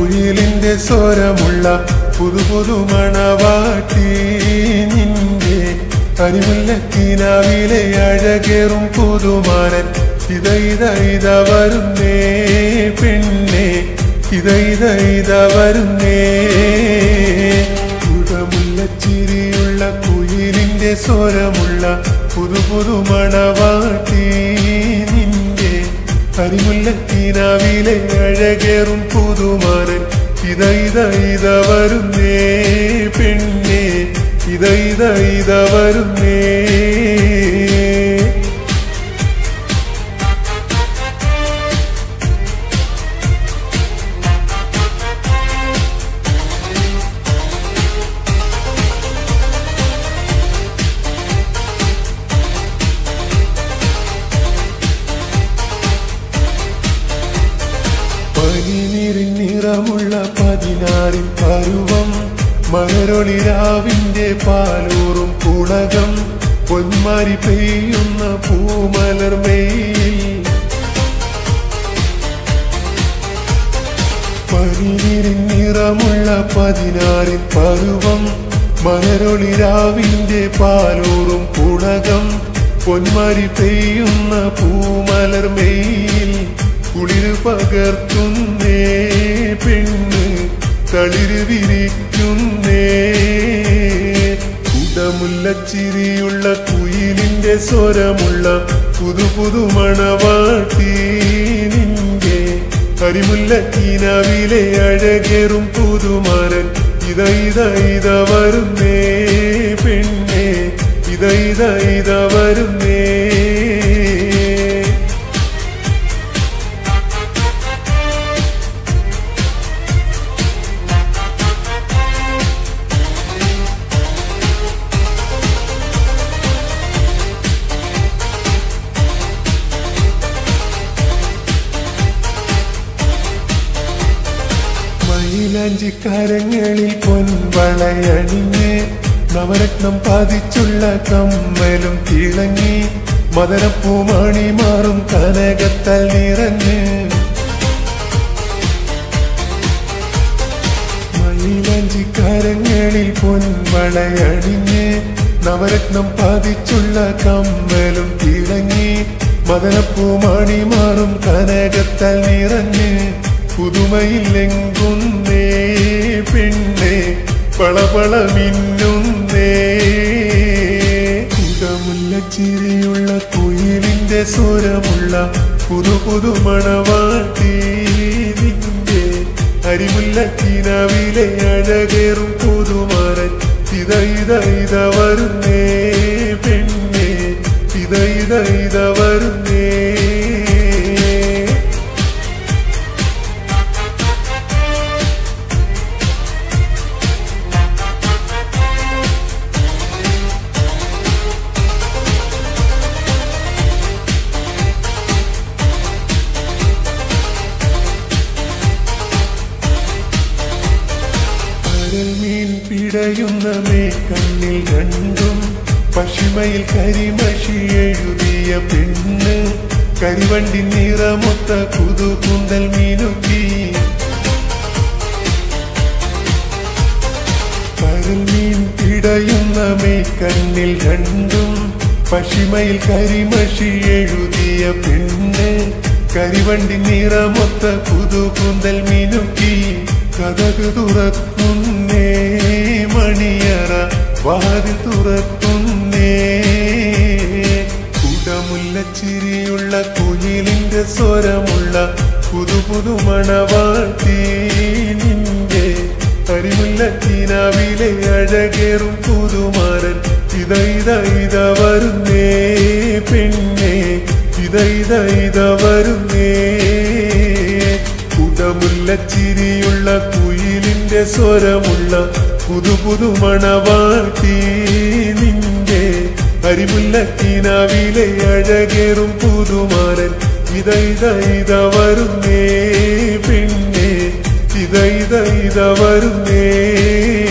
കുയിലിന്റെ സ്വരമുള്ള പുതു പുതു മണവാട്ടി നിന്റെ കരിമുല്ലക്കിനാവിലെ അഴകേറും പുതുമാരൻ ഇത ഇത ഇത വരുന്നേ പെണ്ണെ ഇത ഇത ഇത വരുന്നേ പുതമുല്ലച്ചിരിയുള്ള കുയിലിന്റെ സ്വരമുള്ള പുതു പുതു മണവാട്ടി നിന്റെ കരിമുല്ലക്കിനാവിലെ അഴകേറും പുതുമാരൻ ഇത ഇത ഇത വരുന്നേ പെണ്ണെ ഇത ഇത ഇത വരുന്നേ പനിനീരിൻ നിറമുള്ള പതിനാറിൻ പരുവം മലരൊളിരാവിന്റെ പാലൂറും പുളകം പൊന്മാരി പെയ്യുന്ന പൂമലർമയിൽ പനിനീരിൻ നിറമുള്ള പതിനാറിൻ പരുവം മലരൊളിരാവിന്റെ പാലൂറും പുളകം പൊന്മാരി പെയ്യുന്ന പൂമലർമയിൽ കുളിര് പകർത്തുന്നേ പെണ്ണ് തളിര് വിരിക്കുന്നേ കുടമുല്ലച്ചിരിയുള്ള കുയിലിന്റെ സ്വരമുള്ള പുതു പുതു മണവാട്ടി നിന്റെ കരിമുല്ലക്കീനാവിലെ അഴകേറും പുതുമാരൻ ഇത ഇത ഇത വരുന്നേ പെണ്ണെ ഇത ഇത ഇത വരുന്നേ മയിലാഞ്ചിക്കാരങ്ങളിൽ പൊൻവളയണിഞ്ഞ് നവരത്നം പതിച്ചുള്ള കമ്മലും തിളങ്ങി മദനപ്പൂമണി മാറും കനകത്താൽ നിറഞ്ഞ് മയിലാഞ്ചിക്കാരങ്ങളിൽ പൊൻവളയണിഞ്ഞ് നവരത്നം പതിച്ചുള്ള കമ്മലും തിളങ്ങി മദനപ്പൂമണി മാറും കനകത്താൽ നിറഞ്ഞ് പുതുമയിലെങ്കുന്നേ പെണ്ണെ പളപള മിന്നുന്നേ കുടമുല്ലച്ചിരിയുള്ള കുയിലിന്റെ സ്വരമുള്ള പുതു പുതു മണവാട്ടി നിന്റെ അരിമുല്ലക്കിനാവിലെ അഴകേറും പുതുമാരൻ ഇത ഇത ഇത വരുന്നേ പെണ്ണെ ഇത ഇത ഇത വരുന്നേ മീൻ പിടയുന്ന മേ കണ്ണിൽ രണ്ടും പശിമയിൽ കരിമഷി എഴുതിയ പെണ്ണ് കരിവണ്ടി നിറമൊത്ത പുതുകുന്തൽ മീനുക്കി പരൽ മീൻ പിടയുന്ന മേ കണ്ണിൽ രണ്ടും പശിമയിൽ കരിമഷി എഴുതിയ പെണ്ണ് കരിവണ്ടി നിറമൊത്ത പുതുകുന്തൽ മിനുക്കി കഥക് തുറക്കുന്നേ മണിയറ വാതിൽ തുറക്കുന്നേ കുടമുല്ലച്ചിരിയുള്ള കുയിലിന്റെ സ്വരമുള്ള പുതു പുതു മണവാട്ടി നിന്റെ കരിമുല്ലക്കിനാവിലെ അഴകേറും പുതുമാരൻ ഇത ഇത ഇത വരുന്നേ പെണ്ണെ ഇത ഇത ഇത വരുന്നേ കുടമുല്ലച്ചിരിയുള്ള കുയിലിന്റെ സ്വരമുള്ള പുതു പുതു മണവാട്ടി നിന്റെ അരിമുല്ലക്കിനാവിലെ അഴകേറും പുതുമാരൻ ഇത ഇത ഇത വരുന്നേ പെണ്ണെ ഇത ഇത ഇത വരുന്നേ